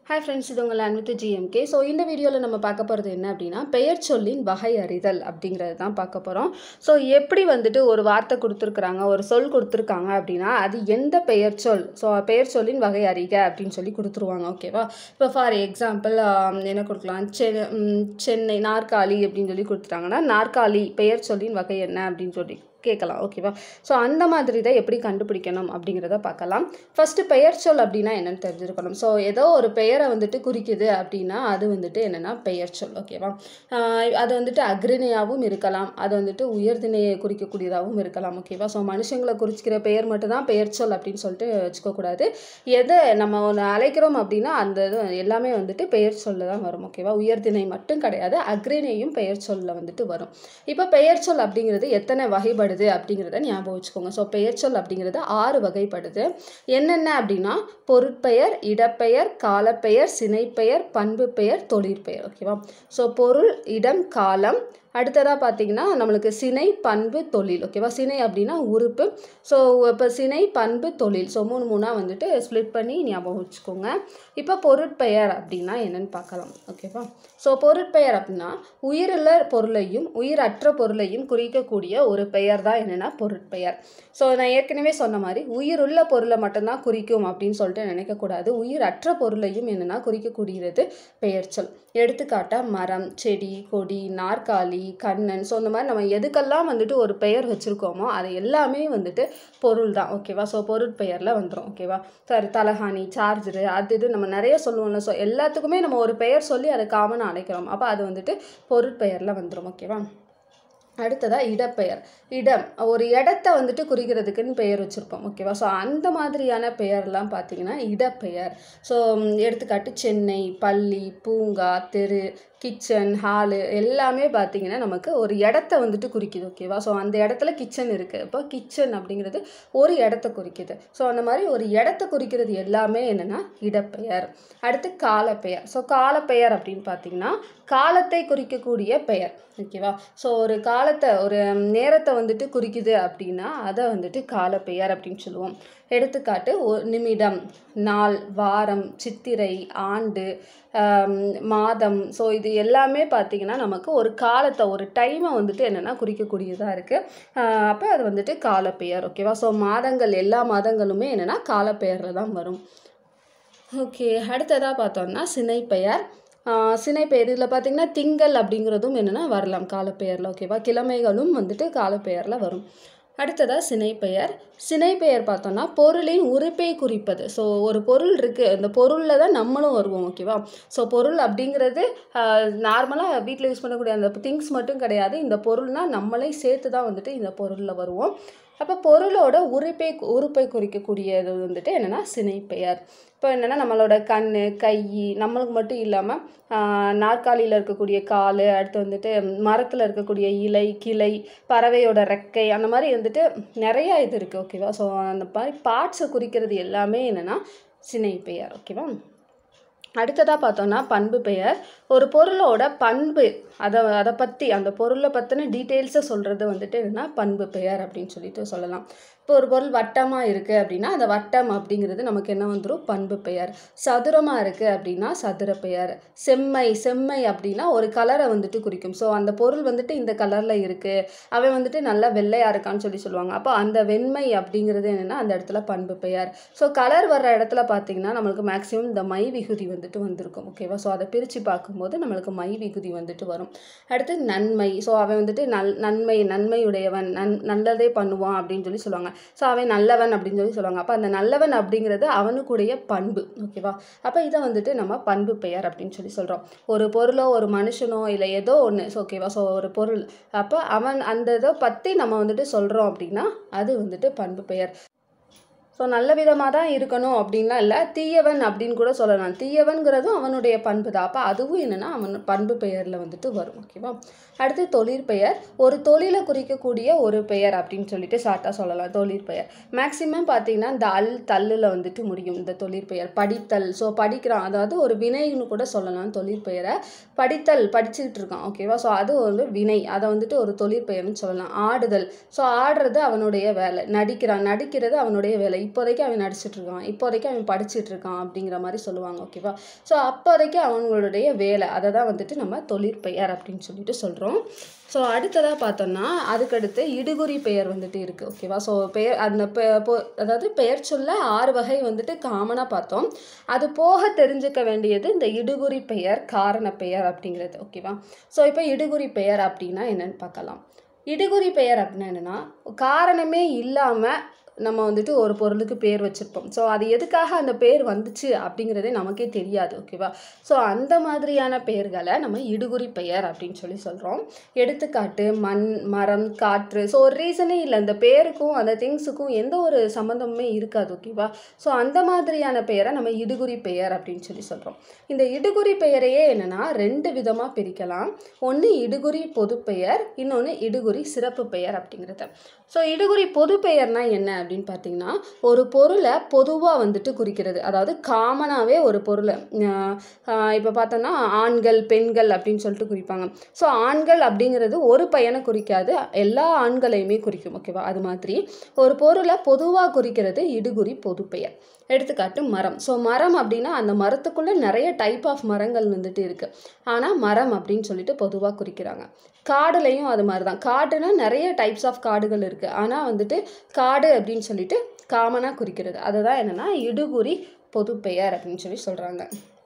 hi friends இது உங்கள் அன்வித் GMK so இந்த வீடியோவில் நம்ம பார்க்க போகிறது என்ன அப்படின்னா பெயர் சொல்லின் வகை அறிதல் அப்படிங்கிறது தான் பார்க்க போகிறோம் ஸோ எப்படி வந்துட்டு ஒரு வார்த்தை கொடுத்துருக்குறாங்க ஒரு சொல் கொடுத்துருக்காங்க அப்படின்னா அது எந்த பெயர் சொல் ஸோ பெயர் சொல்லின் வகை அறிக அப்படின்னு சொல்லி கொடுத்துருவாங்க ஓகேவா இப்போ ஃபார் எக்ஸாம்பிள் என்ன கொடுக்கலாம் செ ம், சென்னை நாற்காலி அப்படின்னு சொல்லி கொடுத்துட்டாங்கன்னா நாற்காலி பெயர் சொல்லின் வகை என்ன அப்படின்னு சொல்லி கேட்கலாம் ஓகேவா ஸோ அந்த மாதிரி தான் எப்படி கண்டுபிடிக்கணும் அப்படிங்கிறத பார்க்கலாம் ஃபஸ்ட்டு பெயர் சொல் அப்படின்னா என்னன்னு தெரிஞ்சிருக்கணும் ஸோ ஏதோ ஒரு பெயரை வந்துட்டு குறிக்குது அப்படின்னா அது வந்துட்டு என்னென்னா பெயர் சொல் ஓகேவா ஆஹ் அது வந்துட்டு அக்ரிணையாகவும் இருக்கலாம் அது வந்துட்டு உயர்திணையை குறிக்கக்கூடியதாகவும் இருக்கலாம் ஓகேவா ஸோ மனுஷங்களை குறிக்கிற பெயர் மட்டும்தான் பெயர் சொல் அப்படின்னு சொல்லிட்டு வச்சுக்கக்கூடாது எதை நம்ம ஒன்று அழைக்கிறோம் அப்படின்னா அந்த இது எல்லாமே வந்துட்டு பெயர் சொல்ல தான் வரும் ஓகேவா உயர்திணை மட்டும் கிடையாது அக்ரிணையும் பெயர் சொல்ல வந்துட்டு வரும் இப்போ பெயர் சொல் அப்படிங்கிறது எத்தனை வகைப்படுது அப்படிங்கிறத ஞாபகம் வச்சுக்கோங்க ஸோ பெயர் சொல் அப்படிங்கிறது ஆறு வகைப்படுது என்னென்ன அப்படின்னா பொருட்பெயர் இடப்பெயர் காலப்பெயர் சினைப்பெயர் பண்பு பெயர் தொழிற்பெயர் ஓகேவா ஸோ பொருள் இடம் காலம் அடுத்ததாக பார்த்தீங்கன்னா நம்மளுக்கு சினை பண்பு தொழில் ஓகேவா சினை அப்படின்னா உறுப்பு ஸோ இப்போ சினை பண்பு தொழில் ஸோ மூணு மூணாக வந்துட்டு ஸ்ப்ளிட் பண்ணி ஞாபகம் வச்சுக்கோங்க இப்போ பொருட்பெயர் அப்படின்னா என்னன்னு பார்க்கலாம் ஓகேவா ஸோ பொருட்பெயர் அப்படின்னா உயிருள்ள பொருளையும் உயிரற்ற பொருளையும் குறிக்கக்கூடிய ஒரு பெயர் தான் என்னென்னா பொருட்பெயர் ஸோ நான் ஏற்கனவே சொன்ன மாதிரி உயிருள்ள பொருளை மட்டும்தான் குறிக்கும் அப்படின்னு சொல்லிட்டு நினைக்கக்கூடாது உயிரற்ற பொருளையும் என்னென்னா குறிக்கக்கூடியது பெயர் சொல் எடுத்துக்காட்டாக மரம் செடி கொடி நாற்காலி கண்ணன் ஸோ இந்த மாதிரி நம்ம எதுக்கெல்லாம் வந்துட்டு ஒரு பெயர் வச்சுருக்கோமோ அது எல்லாமே வந்துட்டு பொருள் தான் ஓகேவா ஸோ பொருட்பெயரில் வந்துடும் ஓகேவா சரி தலகாணி சார்ஜரு அது இது நம்ம நிறைய சொல்லுவோம்ல ஸோ எல்லாத்துக்குமே நம்ம ஒரு பெயர் சொல்லி அதை காமனாக அழைக்கிறோம் அப்போ அது வந்துட்டு பொருட்பெயரில் வந்துடும் ஓகேவா அடுத்ததாக இடப்பெயர் இடம் ஒரு இடத்த வந்துட்டு குறிக்கிறதுக்குன்னு பெயர் வச்சுருப்போம் ஓகேவா ஸோ அந்த மாதிரியான பெயர்லாம் பார்த்தீங்கன்னா இடப்பெயர் ஸோ எடுத்துக்காட்டு சென்னை பள்ளி பூங்கா தெரு கிச்சன் ஹாலு எல்லாமே பார்த்தீங்கன்னா நமக்கு ஒரு இடத்த வந்துட்டு குறிக்குது ஓகேவா ஸோ அந்த இடத்துல கிச்சன் இருக்குது இப்போ கிச்சன் அப்படிங்கிறது ஒரு இடத்த குறிக்குது ஸோ அந்த மாதிரி ஒரு இடத்த குறிக்கிறது எல்லாமே என்னென்னா இடப்பெயர் அடுத்து காலப்பெயர் ஸோ காலப்பெயர் அப்படின்னு பார்த்தீங்கன்னா காலத்தை குறிக்கக்கூடிய பெயர் ஓகேவா ஸோ ஒரு காலத்தை ஒரு நேரத்தை வந்துட்டு குறிக்குது அப்படின்னா அதை வந்துட்டு காலப்பெயர் அப்படின்னு சொல்லுவோம் எடுத்துக்காட்டு ஒரு நிமிடம் நாள் வாரம் சித்திரை ஆண்டு ஆம், மாதம் ஸோ இது எல்லாமே பார்த்திங்கன்னா நமக்கு ஒரு காலத்தை ஒரு டைமை வந்துட்டு என்னென்னா குறிக்கக்கூடியதாக இருக்குது அப்போ அது வந்துட்டு காலப்பெயர் ஓகேவா ஸோ மாதங்கள் எல்லா மாதங்களுமே என்னென்னா காலப்பெயரில் தான் வரும் ஓகே அடுத்ததாக பார்த்தோம்னா சினைப்பெயர் ஆஹ் சினைப்பெயர் இதில் பார்த்தீங்கன்னா திங்கள் அப்படிங்கிறதும் என்னென்னா வரலாம் காலப்பெயரில் ஓகேவா கிழமைகளும் வந்துட்டு காலப்பெயரில் வரும் அடுத்ததாக சினைப்பெயர் சினைப்பெயர் பார்த்தோம்னா பொருளின் உறுப்பை குறிப்பது ஸோ ஒரு பொருள் இருக்குது அந்த பொருளில் தான் நம்மளும் வருவோம் ஓகேவா ஸோ பொருள் அப்படிங்கிறது நார்மலாக வீட்டில் யூஸ் பண்ணக்கூடிய அந்த திங்ஸ் மட்டும் கிடையாது இந்த பொருள்னால் நம்மளே சேர்த்து தான் வந்துட்டு இந்த பொருளில் வருவோம் அப்போ பொருளோட உறுப்பை உறுப்பை குறிக்கக்கூடியது வந்துட்டு என்னென்னா சினைப்பெயர் இப்போ என்னென்னா நம்மளோட கண் கை நம்மளுக்கு மட்டும் இல்லாமல் நாற்காலியில் இருக்கக்கூடிய கால் அடுத்து வந்துட்டு மரத்தில் இருக்கக்கூடிய இலை கிளை பறவையோட ரெக்கை அந்த மாதிரி வந்துட்டு நிறையா இது இருக்குது ஓகேவா ஸோ அந்த மாதிரி பார்ட்ஸை குறிக்கிறது எல்லாமே என்னென்னா சினைப்பெயர் ஓகேவா அடுத்ததாக பார்த்தோன்னா பண்பு பெயர் ஒரு பொருளோட பண்பு அதை அதை பற்றி அந்த பொருளை பற்றின டீட்டெயில்ஸை சொல்கிறது வந்துட்டு என்னன்னா பண்பு பெயர் அப்படின்னு சொல்லிட்டு சொல்லலாம் இப்போ ஒரு பொருள் வட்டமாக இருக்குது அப்படின்னா அந்த வட்டம் அப்படிங்கிறது நமக்கு என்ன வந்துடும் பண்பு பெயர் சதுரமாக இருக்குது அப்படின்னா சதுர பெயர் செம்மை செம்மை அப்படின்னா ஒரு கலரை வந்துட்டு குறிக்கும் ஸோ அந்த பொருள் வந்துட்டு இந்த கலரில் இருக்குது அவன் வந்துட்டு நல்லா வெள்ளையாக இருக்கான்னு சொல்லி சொல்லுவாங்க அப்போ அந்த வெண்மை அப்படிங்கிறது என்னென்னா அந்த இடத்துல பண்பு பெயர் ஸோ கலர் வர்ற இடத்துல பார்த்தீங்கன்னா நம்மளுக்கு மேக்ஸிமம் இந்த மை விகுதி வந்துட்டு வந்திருக்கும் ஓகேவா ஸோ அதை பிரித்து பார்க்கும்போது நம்மளுக்கு மை விகுதி வந்துட்டு வரும் அடுத்து நன்மை ஸோ அவன் வந்துட்டு நல் நன்மை நன்மையுடையவன் நன் நல்லதே பண்ணுவான் அப்படின்னு சொல்லி சொல்லுவாங்க ஸோ அவன் நல்லவன் அப்படின்னு சொல்லி சொல்லுவாங்க அப்போ அந்த நல்லவன் அப்படிங்கிறது அவனுக்குடைய பண்பு ஓகேவா அப்போ இதை வந்துட்டு நம்ம பண்பு பெயர் அப்படின்னு சொல்லி சொல்கிறோம் ஒரு பொருளோ ஒரு மனுஷனோ இல்லை ஏதோ ஒன்று ஸோ ஓகேவா ஸோ ஒரு பொருள் அப்போ அவன் அந்த இதை பற்றி நம்ம வந்துட்டு சொல்கிறோம் அப்படின்னா அது வந்துட்டு பண்பு பெயர் ஸோ நல்ல விதமாக தான் இருக்கணும் அப்படின்லாம் இல்லை தீயவன் அப்படின்னு கூட சொல்லலாம் தீயவன்கிறதும் அவனுடைய பண்பு தான் அப்போ அதுவும் என்னென்னா அவன் பண்பு பெயரில் வந்துட்டு வரும் ஓகேவா அடுத்து தொழிற்பெயர் ஒரு தொழிலை குறிக்கக்கூடிய ஒரு பெயர் அப்படின்னு சொல்லிட்டு ஷார்ட்டாக சொல்லலாம் தொழிற்பெயர் மேக்ஸிமம் பார்த்தீங்கன்னா இந்த அல் தல்லில் வந்துட்டு முடியும் இந்த தொழிற்பெயர் படித்தல் ஸோ படிக்கிறான் அதாவது ஒரு வினைன்னு கூட சொல்லலாம் தொழிற்பெயரை படித்தல் படிச்சுக்கிட்டு இருக்கான் ஓகேவா ஸோ அது வந்து வினை அதை வந்துட்டு ஒரு தொழிற்பெயர்னு சொல்லலாம் ஆடுதல் ஸோ ஆடுறது அவனுடைய வேலை நடிக்கிறான் நடிக்கிறது அவனுடைய வேலை இப்போதைக்கு அவன் நடிச்சிட்டு இருக்கான் இப்போதைக்கு அவன் படிச்சிட்டு இருக்கான் அப்படிங்கிற மாதிரி சொல்லுவாங்க ஓகேவா ஸோ அப்போதைக்கு அவங்களுடைய வேலை அதை தான் வந்துட்டு நம்ம தொழிற்பெயர் அப்படின்னு சொல்லிட்டு சொல்கிறோம் ஸோ அடுத்ததாக பார்த்தோம்னா அதுக்கடுத்து இடுகுறி பெயர் வந்துட்டு இருக்குது ஓகேவா ஸோ பெயர் அந்த பெ பொ- அதாவது பெயர் சொல்ல ஆறு வகை வந்துட்டு காமனாக பார்த்தோம் அது போக தெரிஞ்சுக்க வேண்டியது இந்த இடுகுறி பெயர் காரண பெயர் அப்படிங்கிறது ஓகேவா ஸோ இப்போ இடுகுறி பெயர் அப்படின்னா என்னன்னு பார்க்கலாம் இடுகுறி பெயர் அப்படின்னா என்னென்னா காரணமே இல்லாமல் நம்ம வந்துட்டு ஒரு பொருளுக்கு பேர் வச்சுருப்போம் ஸோ அது எதுக்காக அந்த பேர் வந்துச்சு அப்படிங்கிறதே நமக்கே தெரியாது ஓகேவா ஸோ அந்த மாதிரியான பெயர்களை நம்ம இடுகுறி பெயர் அப்படின்னு சொல்லி சொல்கிறோம் எடுத்துக்காட்டு மண் மரம் காற்று ஸோ ஒரு ரீசனே இல்லை அந்த பேருக்கும் அந்த திங்ஸுக்கும் எந்த ஒரு சம்மந்தமுமே இருக்காது ஓகேவா ஸோ அந்த மாதிரியான பெயரை நம்ம இடுகுறி பெயர் அப்படின்னு சொல்லி சொல்கிறோம் இந்த இடுகுறி பெயரையே என்னென்னா ரெண்டு விதமாக பிரிக்கலாம் ஒன்று இடுகுறி பொதுப்பெயர் இன்னொன்று இடுகுறி சிறப்பு பெயர் அப்படிங்கிறது ஸோ இடுகுறி பொதுப்பெயர்னா என்ன அப்படின்னு பார்த்தீங்கன்னா ஒரு பொருளை பொதுவாக வந்துட்டு குறிக்கிறது அதாவது காமனாகவே ஒரு பொருளை இப்போ பார்த்தோன்னா ஆண்கள் பெண்கள் அப்படின்னு சொல்லிட்டு குறிப்பாங்க ஸோ ஆண்கள் அப்படிங்கிறது ஒரு பையனை குறிக்காது எல்லா ஆண்களையுமே குறிக்கும் ஓகேவா அது மாதிரி ஒரு பொருளை பொதுவாக குறிக்கிறது இடுகுறி பொதுப்பெயர் எடுத்துக்காட்டு மரம் ஸோ மரம் அப்படின்னா அந்த மரத்துக்குள்ளே நிறைய டைப் ஆஃப் மரங்கள் வந்துட்டு இருக்குது ஆனால் மரம் அப்படின்னு சொல்லிட்டு பொதுவாக குறிக்கிறாங்க காடுலையும் அது மாதிரி தான் காடுனா நிறைய டைப்ஸ் ஆஃப் காடுகள் இருக்குது ஆனால் வந்துட்டு காடு அப்படின்னு சொல்லிட்டு காமனாக குறிக்கிறது அதுதான் என்னென்னா இடுகுறி பொதுப்பெயர் அப்படின்னு சொல்லி சொல்கிறாங்க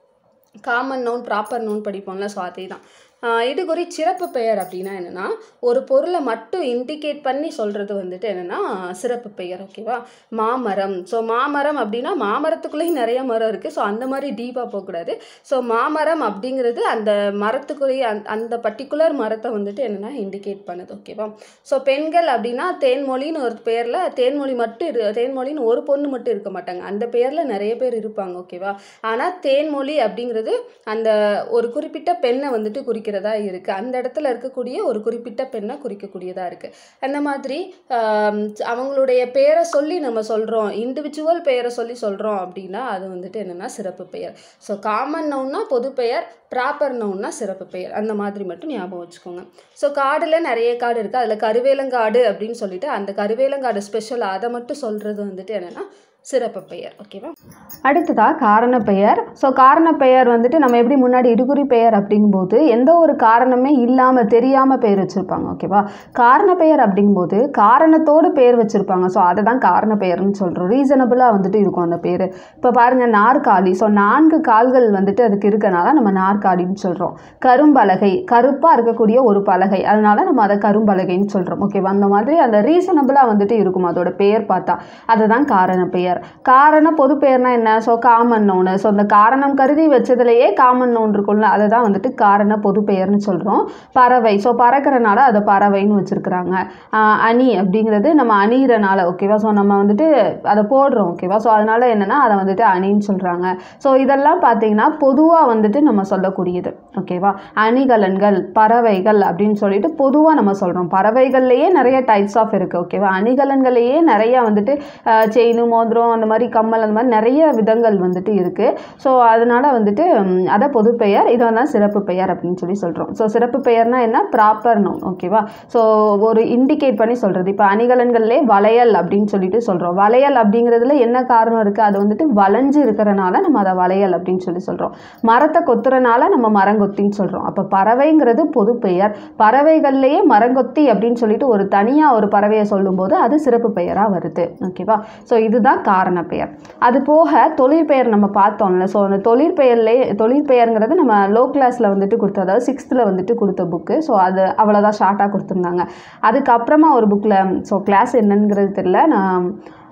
காமன் நவுன் ப்ராப்பர் நவுன் படிப்போம்ல ஸோ அதே தான் ஆஹ் இடுகுறி சிறப்பு பெயர் அப்படின்னா என்னென்னா ஒரு பொருளை மட்டும் இண்டிகேட் பண்ணி சொல்கிறது வந்துட்டு என்னென்னா சிறப்பு பெயர் ஓகேவா மாமரம் ஸோ மாமரம் அப்படின்னா மாமரத்துக்குள்ளேயும் நிறைய மரம் இருக்குது ஸோ அந்த மாதிரி டீப்பாக போகக்கூடாது ஸோ மாமரம் அப்படிங்கிறது அந்த மரத்துக்குள்ளேயே அந்த அந்த பர்டிகுலர் மரத்தை வந்துட்டு என்னென்னா இண்டிகேட் பண்ணுது ஓகேவா ஸோ பெண்கள் அப்படின்னா தேன்மொழின்னு ஒரு பேரில் தேன்மொழி மட்டும் இரு தேன்மொழின்னு ஒரு பொண்ணு மட்டும் இருக்க மாட்டாங்க அந்த பேரில் நிறைய பேர் இருப்பாங்க ஓகேவா ஆனால் தேன்மொழி அப்படிங்கிறது அந்த ஒரு குறிப்பிட்ட பெண்ணை வந்துட்டு குறிக்கிறதா இருக்குது அந்த இடத்துல இருக்கக்கூடிய ஒரு குறிப்பிட்ட பெண்ணை குறிக்கக்கூடியதாக இருக்குது அந்த மாதிரி ஆம், அவங்களுடைய பேரை சொல்லி நம்ம சொல்கிறோம் இண்டிவிஜுவல் பெயரை சொல்லி சொல்கிறோம் அப்படின்னா அது வந்துட்டு என்னென்னா சிறப்பு பெயர் ஸோ காமன் நவுன்னா பொது பெயர் ப்ராப்பர் நவுன்னா சிறப்பு பெயர் அந்த மாதிரி மட்டும் ஞாபகம் வச்சுக்கோங்க ஸோ காடில் நிறைய காடு இருக்குது அதில் கருவேலங்காடு அப்படின்னு சொல்லிட்டு அந்த கருவேலங்காடு ஸ்பெஷல் அதை மட்டும் சொல்கிறது வந்துட்டு என்னென்னா சிறப்பு பெயர் ஓகேவா அடுத்ததாக காரணப்பெயர் ஸோ காரணப்பெயர் வந்துட்டு நம்ம எப்படி முன்னாடி இடுகுறி பெயர் அப்படிங்கும்போது எந்த ஒரு காரணமே இல்லாமல் தெரியாமல் பெயர் வச்சுருப்பாங்க ஓகேவா காரணப்பெயர் அப்படிங்கும்போது காரணத்தோடு பெயர் வச்சுருப்பாங்க ஸோ அதை தான் காரணப்பெயர்னு சொல்கிறோம் ரீசனபிளாக வந்துட்டு இருக்கும் அந்த பேர் இப்போ பாருங்கள் நாற்காலி ஸோ நான்கு கால்கள் வந்துட்டு அதுக்கு இருக்கனால நம்ம நாற்காலின்னு சொல்கிறோம் கரும்பலகை கருப்பாக இருக்கக்கூடிய ஒரு பலகை அதனால நம்ம அதை கரும்பலகைன்னு சொல்கிறோம் ஓகேவா அந்த மாதிரி அந்த ரீசனபிளாக வந்துட்டு இருக்கும் அதோட பெயர் பார்த்தா அதுதான் காரண பெயர் காரண பொது பெயர்னா என்ன ஸோ காமன் நோனு ஸோ அந்த காரணம் கருதி வச்சதுலேயே காமன் நோன் இருக்கும்ல அதை தான் வந்துட்டு காரண பொது பெயர்னு சொல்கிறோம் பறவை ஸோ பறக்கிறனால அதை பறவைன்னு வச்சுருக்குறாங்க அணி அப்படிங்கிறது நம்ம அணிகிறனால ஓகேவா ஸோ நம்ம வந்துட்டு அதை போடுறோம் ஓகேவா ஸோ அதனால என்னென்னா அதை வந்துட்டு அணின்னு சொல்கிறாங்க ஸோ இதெல்லாம் பார்த்தீங்கன்னா பொதுவாக வந்துட்டு நம்ம சொல்லக்கூடியது ஓகேவா அணிகலன்கள் பறவைகள் அப்படின்னு சொல்லிட்டு பொதுவாக நம்ம சொல்கிறோம் பறவைகள்லேயே நிறைய டைப்ஸ் ஆஃப் இருக்குது ஓகேவா அணிகலன்கள்லேயே நிறைய வந்துட்டு செயின் மோதிரம் அந்த மாதிரி கம்மல் அந்த மாதிரி நிறைய விதங்கள் வந்துட்டு இருக்குது ஸோ அதனால வந்துட்டு ம், அதை பொது பெயர் இதை தான் சிறப்பு பெயர் அப்படின்னு சொல்லி சொல்கிறோம் ஸோ சிறப்பு பெயர்னா என்ன ப்ராப்பர் நோன் ஓகேவா ஸோ ஒரு இண்டிகேட் பண்ணி சொல்கிறது இப்போ அணிகலன்கள்லே வளையல் அப்படின்னு சொல்லிட்டு சொல்கிறோம் வளையல் அப்படிங்கிறதுல என்ன காரணம் இருக்குது அது வந்துட்டு வளைஞ்சு இருக்கிறனால நம்ம அதை வளையல் அப்படின்னு சொல்லி சொல்கிறோம் மரத்தை கொத்துறனால நம்ம மரங்கொத்தின்னு சொல்கிறோம் அப்போ பறவைங்கிறது பொது பெயர் பறவைகள்லேயே மரங்கொத்தி அப்படின்னு சொல்லிட்டு ஒரு தனியாக ஒரு பறவையை சொல்லும்போது அது சிறப்பு பெயராக வருது ஓகேவா ஸோ இதுதான் காரண பெயர் அது போக தொழிற்பெயர் நம்ம பார்த்தோம்ல ஸோ அந்த தொழிற்பெயர்லேயே தொழிற்பெயர்ங்கிறது நம்ம லோ கிளாஸில் வந்துட்டு கொடுத்த அதாவது சிக்ஸ்த்தில் வந்துட்டு கொடுத்த புக்கு ஸோ அது அவ்வளோதான் ஷார்ட்டாக கொடுத்துருந்தாங்க அதுக்கப்புறமா ஒரு புக்கில் ஸோ கிளாஸ் என்னங்கிறது தெரியல நான்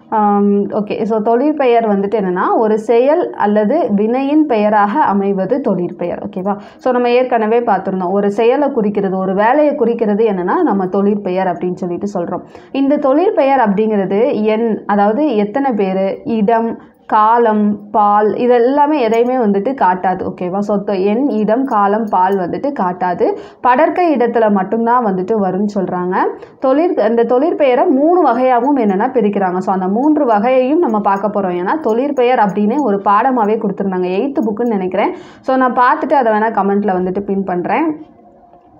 ஓகே ஸோ தொழிற்பெயர் வந்துட்டு என்னென்னா ஒரு செயல் அல்லது வினையின் பெயராக அமைவது தொழிற்பெயர் ஓகேவா ஸோ நம்ம ஏற்கனவே பார்த்துருந்தோம் ஒரு செயலை குறிக்கிறது ஒரு வேலையை குறிக்கிறது என்னென்னா நம்ம தொழிற்பெயர் அப்படின்னு சொல்லிட்டு சொல்கிறோம் இந்த தொழிற்பெயர் அப்படிங்கிறது எண் அதாவது எத்தனை பேர் இடம் காலம் பால் இது எல்லாமே எதையுமே வந்துட்டு காட்டாது ஓகேவா ஸோ எண் இடம் காலம் பால் வந்துட்டு காட்டாது படர்க்கை இடத்துல மட்டும்தான் வந்துட்டு வரும்னு சொல்கிறாங்க தொழிற் அந்த தொழிற்பெயரை மூணு வகையாகவும் என்னென்னா பிரிக்கிறாங்க ஸோ அந்த மூன்று வகையையும் நம்ம பார்க்க போகிறோம் ஏன்னா தொழிற்பெயர் அப்படின்னு ஒரு பாடமாகவே கொடுத்துருந்தாங்க எயித்து புக்குன்னு நினைக்கிறேன் ஸோ நான் பார்த்துட்டு அதை வேணால் கமெண்ட்டில் வந்துட்டு பின் பண்ணுறேன்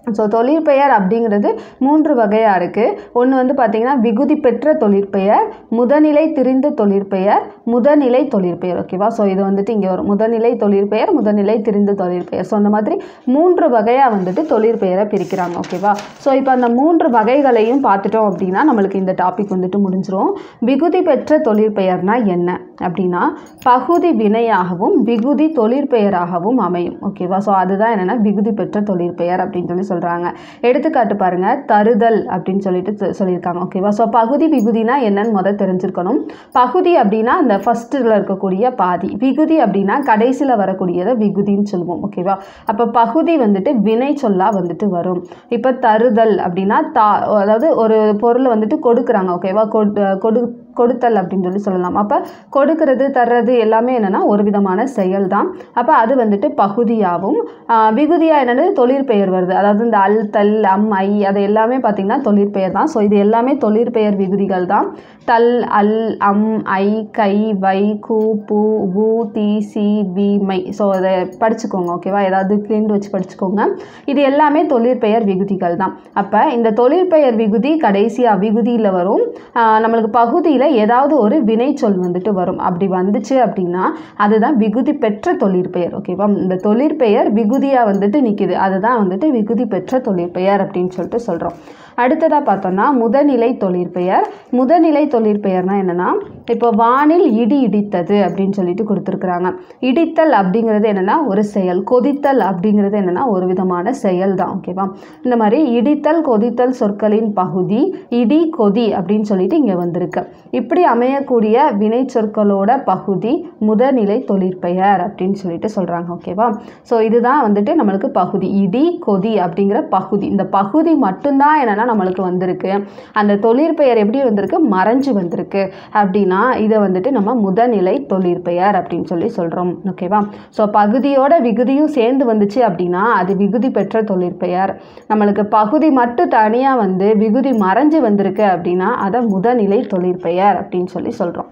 ஸோ தொழிற்பெயர் அப்படிங்கிறது மூன்று வகையாக இருக்குது ஒன்று வந்து பார்த்திங்கன்னா விகுதி பெற்ற தொழிற்பெயர் முதநிலை திரிந்த தொழிற்பெயர் முதநிலை தொழிற்பெயர் ஓகேவா ஸோ இது வந்துட்டு இங்கே வரும் முதநிலை தொழிற்பெயர் முதநிலை திரிந்த தொழிற்பெயர் ஸோ அந்த மாதிரி மூன்று வகையாக வந்துட்டு தொழிற்பெயரை பிரிக்கிறாங்க ஓகேவா ஸோ இப்போ அந்த மூன்று வகைகளையும் பார்த்துட்டோம் அப்படின்னா நம்மளுக்கு இந்த டாபிக் வந்துட்டு முடிஞ்சிரும் விகுதி பெற்ற தொழிற்பெயர்னா என்ன அப்படின்னா பகுதி வினையாகவும் விகுதி தொழிற்பெயராகவும் அமையும் ஓகேவா ஸோ அதுதான் என்னென்னா விகுதி பெற்ற தொழிற்பெயர் அப்படின்னு சொல்லி சொல்கிறாங்க எடுத்துக்காட்டு பாருங்க தருதல் அப்படின்னு சொல்லிட்டு சொ- சொல்லியிருக்காங்க ஓகேவா ஸோ பகுதி விகுதினா என்னன்னு முதல் தெரிஞ்சிருக்கணும் பகுதி அப்படின்னா அந்த ஃபஸ்ட்டில் இருக்கக்கூடிய பாதி விகுதி அப்படின்னா கடைசியில் வரக்கூடியதை விகுதின்னு சொல்லுவோம் ஓகேவா அப்போ பகுதி வந்துட்டு வினை சொல்லா வந்துட்டு வரும் இப்போ தருதல் அப்படின்னா தா அதாவது ஒரு பொருளை வந்துட்டு கொடுக்குறாங்க ஓகேவா கொடு கொடு கொடுத்தல் அப்படின்னு சொல்லி சொல்லலாம் அப்போ கொடுக்கறது தர்றது எல்லாமே என்னென்னா ஒரு விதமான செயல் தான் அப்போ அது வந்துட்டு பகுதியாகவும் விகுதியாக என்னென்னு தொழிற்பெயர் வருது அதாவது இந்த அல் தல் அம் ஐ அது எல்லாமே பார்த்திங்கன்னா தொழிற்பெயர் தான் ஸோ இது எல்லாமே தொழிற்பெயர் விகுதிகள் தான் தல் அல் அம் ஐ கை வை கூ பூ பூ தி சி வி மை ஸோ அதை படிச்சுக்கோங்க ஓகேவா ஏதாவது கிளீன் வச்சு படிச்சுக்கோங்க இது எல்லாமே தொழிற்பெயர் விகுதிகள் தான் அப்போ இந்த தொழிற்பெயர் விகுதி கடைசியாக விகுதியில் வரும் ஆஹ் நம்மளுக்கு பகுதியில் ஏதாவது ஒரு வினைச்சொல் வந்துட்டு வரும் அப்படி வந்துச்சு அப்படின்னா அதுதான் விகுதி பெற்ற தொழிற்பெயர் ஓகேவா இந்த தொழிற்பெயர் விகுதியாக வந்துட்டு நிற்கிது அதுதான் வந்துட்டு விகுதி பெற்ற தொழிற்பெயர் அப்படின்னு சொல்லிட்டு சொல்கிறோம் அடுத்ததாக பார்த்தோம்னா முதநிலை தொழிற்பெயர் முதநிலை தொழிற்பெயர்னா என்னென்னா இப்போ வானில் இடி இடித்தது அப்படின்னு சொல்லிட்டு கொடுத்துருக்குறாங்க இடித்தல் அப்படிங்கிறது என்னென்னா ஒரு செயல் கொதித்தல் அப்படிங்கிறது என்னென்னா ஒரு விதமான செயல் தான் ஓகேவா இந்த மாதிரி இடித்தல் கொதித்தல் சொற்களின் பகுதி இடி கொதி அப்படின்னு சொல்லிட்டு இங்கே வந்திருக்கு இப்படி அமையக்கூடிய வினை சொற்களோட பகுதி முதநிலை தொழிற்பெயர் அப்படின்னு சொல்லிட்டு சொல்கிறாங்க ஓகேவா ஸோ இதுதான் வந்துட்டு நம்மளுக்கு பகுதி இடி கொதி அப்படிங்கிற பகுதி இந்த பகுதி மட்டும்தான் என்னென்னா நம்மளுக்கு வந்திருக்கு அந்த தொழிற்பெயர் எப்படி வந்திருக்கு மறைஞ்சு வந்திருக்கு அப்படின்னா இதை வந்துட்டு நம்ம முதநிலை தொழிற்பெயர் அப்படின்னு சொல்லி சொல்கிறோம் ஓகேவா ஸோ பகுதியோட விகுதியும் சேர்ந்து வந்துச்சு அப்படின்னா அது விகுதி பெற்ற தொழிற்பெயர் நம்மளுக்கு பகுதி மட்டும் தனியாக வந்து விகுதி மறைஞ்சு வந்திருக்கு அப்படின்னா அதை முதநிலை தொழிற்பெயர் அப்படின்னு சொல்லி சொல்கிறோம்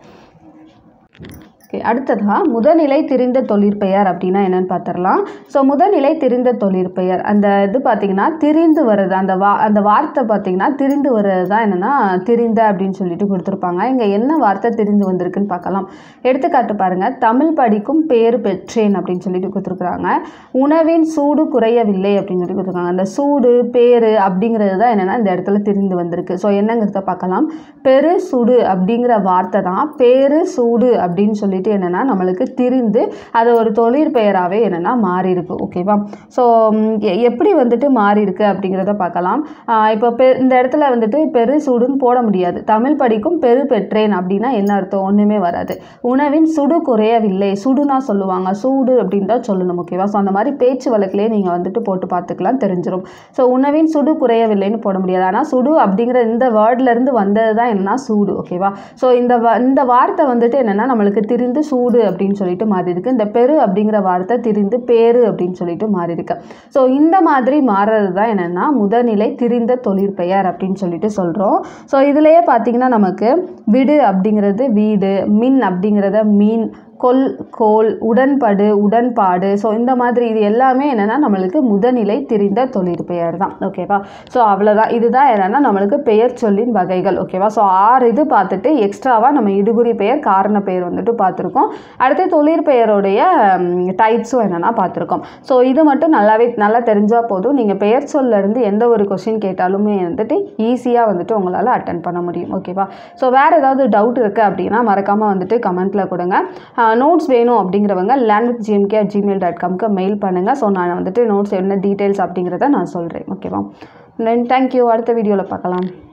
ஓகே அடுத்ததாக முதநிலை திரிந்த தொழிற்பெயர் அப்படின்னா என்னன்னு பார்த்துடலாம் ஸோ முதநிலை திரிந்த தொழிற்பெயர் அந்த இது பார்த்திங்கன்னா திரிந்து வர்றது அந்த வா அந்த வார்த்தை பார்த்திங்கன்னா திரிந்து வர்றது தான் என்னென்னா திரிந்த அப்படின்னு சொல்லிட்டு கொடுத்துருப்பாங்க இங்கே என்ன வார்த்தை திரிந்து வந்திருக்குன்னு பார்க்கலாம் எடுத்துக்காட்டு பாருங்கள் தமிழ் படிக்கும் பேர் பெற்றேன் அப்படின்னு சொல்லிட்டு கொடுத்துருக்குறாங்க உணவின் சூடு குறையவில்லை அப்படின்னு சொல்லி கொடுத்துருக்காங்க அந்த சூடு பேர் அப்படிங்கிறது தான் என்னென்னா இந்த இடத்துல திரிந்து வந்திருக்கு ஸோ என்னங்கிறத பார்க்கலாம் பெரு சுடு அப்படிங்கிற வார்த்தை தான் பேரு சூடு அப்படின்னு சொல்லிட்டு என்னென்னா நம்மளுக்கு திரிந்து அது ஒரு தொழிற்பெயராகவே என்னென்னா மாறி இருக்கு ஓகேவா ஸோ எப்படி வந்துட்டு மாறி இருக்கு அப்படிங்கிறத பார்க்கலாம் ஆஹ் இப்போ பெ இந்த இடத்துல வந்துட்டு பெரு சூடுன்னு போட முடியாது தமிழ் படிக்கும் பெரு பெற்றேன் அப்படின்னா என்ன அர்த்தம் ஒன்றுமே வராது உணவின் சுடு குறையவில்லை சுடுனா சொல்லுவாங்க சூடு அப்படின்னு தான் சொல்லணும் ஓகேவா ஸோ அந்த மாதிரி பேச்சு வழக்கிலே நீங்கள் வந்துட்டு போட்டு பார்த்துக்கலாம் தெரிஞ்சிடும் ஸோ உணவின் சுடு குறையவில்லைன்னு போட முடியாது ஆனால் சுடு அப்படிங்கிற இந்த வேர்ட்ல இருந்து வந்தது தான் என்னன்னா சூடு ஓகேவா ஸோ இந்த வ- இந்த வார்த்தை வந்துட்டு என்னென்னா நம்மளுக்கு திரிந்து சூடு அப்படின்னு சொல்லிட்டு மாறி இருக்கு இந்த பெரு அப்படிங்கிற வார்த்தை திரிந்து பேரு அப்படின்னு சொல்லிட்டு மாறி இருக்கு ஸோ இந்த மாதிரி மாறுறது தான் என்னென்னா முதநிலை திரிந்த தொழிற்பெயர் அப்படின்னு சொல்லிட்டு சொல்கிறோம் ஸோ இதுலேயே பார்த்தீங்கன்னா நமக்கு விடு அப்படிங்கிறது வீடு மின் அப்படிங்கிறத மீன் கொல் கோல் உடன்படு உடன்பாடு ஸோ இந்த மாதிரி இது எல்லாமே என்னென்னா நம்மளுக்கு முதநிலை திரிந்த தொழிற்பெயர் தான் ஓகேவா ஸோ அவ்வளோதான் இதுதான் என்னென்னா நம்மளுக்கு பெயர் சொல்லின் வகைகள் ஓகேவா ஸோ ஆறு இது பார்த்துட்டு எக்ஸ்ட்ராவாக நம்ம இடுகுறி பெயர் காரண பெயர் வந்துட்டு பார்த்துருக்கோம் அடுத்து தொழிற்பெயருடைய டைப்ஸும் என்னென்னா பார்த்துருக்கோம் ஸோ இது மட்டும் நல்லாவே நல்லா தெரிஞ்சால் போதும் நீங்கள் பெயர் சொல்ல இருந்து எந்த ஒரு கொஷின் கேட்டாலுமே வந்துட்டு ஈஸியாக வந்துட்டு உங்களால் அட்டன் பண்ண முடியும் ஓகேவா ஸோ வேறு ஏதாவது டவுட் இருக்குது அப்படின்னா மறக்காமல் வந்துட்டு கமெண்ட்டில் கொடுங்க நோட்ஸ் வேணும் அப்படிங்கிறவங்க land with GMK at gmail dot காம்க்கு மெயில் பண்ணுங்கள் ஸோ நான் வந்துட்டு நோட்ஸ் என்ன டீட்டெயில்ஸ் அப்படிங்கிறத நான் சொல்கிறேன் ஓகேவா தென் தேங்க்யூ அடுத்த வீடியோவில் பார்க்கலாம்